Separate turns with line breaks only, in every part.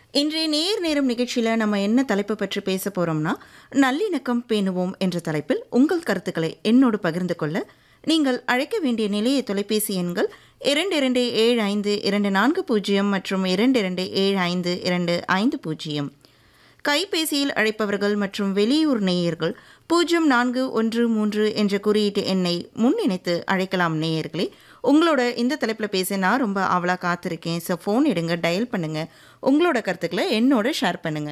இன்றைய நேர் நேரம் நிகழ்ச்சியில் நம்ம என்ன தலைப்பு பற்றி பேச போகிறோம்னா நல்லிணக்கம் பேணுவோம் என்ற தலைப்பில் உங்கள் கருத்துக்களை என்னோடு பகிர்ந்து கொள்ள நீங்கள் அழைக்க வேண்டிய நிலைய தொலைபேசி எண்கள் இரண்டு இரண்டு ஏழு ஐந்து இரண்டு நான்கு பூஜ்ஜியம் மற்றும் இரண்டு இரண்டு ஏழு ஐந்து இரண்டு ஐந்து பூஜ்ஜியம் கைபேசியில் அழைப்பவர்கள் மற்றும் வெளியூர் நேயர்கள் பூஜ்ஜியம் நான்கு ஒன்று மூன்று என்ற குறியீட்டு எண்ணை முன்னிணைத்து அழைக்கலாம் நேயர்களே உங்களோட இந்த தலைப்பில் பேச நான் ரொம்ப ஆவலாக காத்திருக்கேன் ஸோ ஃபோன் எடுங்க டயல் பண்ணுங்க உங்களோட கருத்துக்களை என்னோட ஷேர் பண்ணுங்க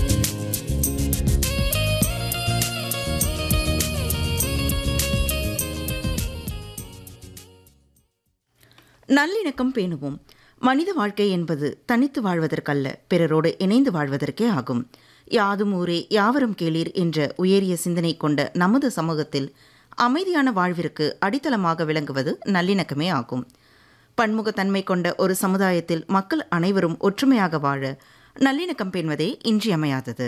நல்லிணக்கம் பேணுவோம் மனித வாழ்க்கை என்பது தனித்து வாழ்வதற்கல்ல பிறரோடு இணைந்து வாழ்வதற்கே ஆகும் யாதும் ஊரே யாவரும் கேளீர் என்ற உயரிய சிந்தனை கொண்ட நமது சமூகத்தில் அமைதியான வாழ்விற்கு அடித்தளமாக விளங்குவது நல்லிணக்கமே ஆகும் பன்முகத்தன்மை கொண்ட ஒரு சமுதாயத்தில் மக்கள் அனைவரும் ஒற்றுமையாக வாழ நல்லிணக்கம் பேணுவதே இன்றியமையாதது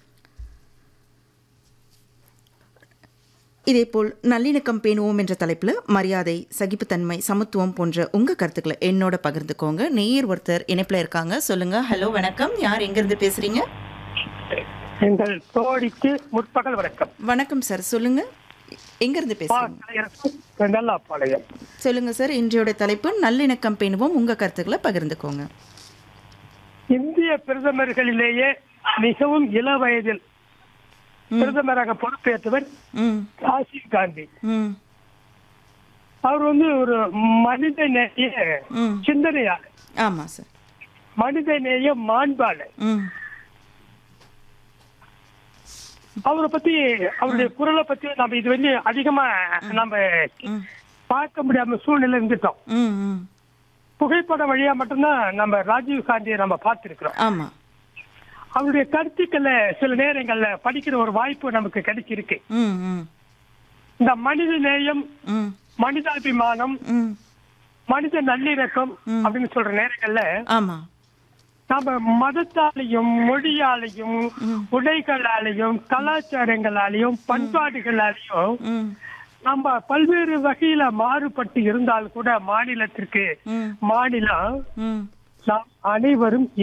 இதேபோல் நல்லிணக்கம் பேணுவோம் என்ற தலைப்பில் மரியாதை சகிப்புத்தன்மை சமத்துவம் போன்ற உங்கள் கருத்துக்களை என்னோட பகிர்ந்துக்கோங்க நேயர் ஒருத்தர் இணைப்பில் இருக்காங்க சொல்லுங்க ஹலோ வணக்கம் யார் எங்கேருந்து பேசுறீங்க
எங்கள் தோழிக்கு முற்பகல் வணக்கம்
வணக்கம் சார் சொல்லுங்க எங்கேருந்து பேசுறீங்க
நல்லாப்பாளையம்
சொல்லுங்க சார் இன்றையோட தலைப்பு நல்லிணக்கம் பேணுவோம் உங்கள் கருத்துக்களை பகிர்ந்துக்கோங்க
இந்திய பிரதமர்களிலேயே மிகவும் இள வயதில் பிரதமராக பொறுப்பேற்றவர்
ம்
ராஜீவ் காந்தி
ம்
அவர் வந்து ஒரு மனித நேய
ம்
சிந்தனையாளர்
ஆமாம் சார்
மனித நேய மாண்பாளர்
ம்
அவரை பத்தி அவருடைய குரலை பத்தி நம்ம இது வந்து அதிகமா நம்ம
ம்
பார்க்க முடியாம சூழ்நிலை இருந்துட்டோம்
ம் ம்
புகைப்படம் வழியா மட்டும்தான் நம்ம ராஜீவ் காந்தியை நம்ம பார்த்திருக்கிறோம்
ஆமாம்
அவருடைய கருத்துக்களை சில நேரங்கள்ல படிக்கிற ஒரு வாய்ப்பு நமக்கு கிடைச்சிருக்கு
ம் ம்
இந்த மனித நேயம்
ம்
மனிதாபிமானம்
ம்
மனித நல்லிணக்கம் அப்படின்னு சொல்ற நேரங்கள்ல
ஆமாம்
நாம மதத்தாலையும் மொழியாலையும் உடைகளாலையும் கலாச்சாரங்களாலையும் பண்பாடுகளாலையும்
ம்
நம்ம பல்வேறு வகையில மாறுபட்டு இருந்தால் கூட மாநிலத்திற்கு
ம்
மாநிலம்
ம்
நாம் அனைவரும்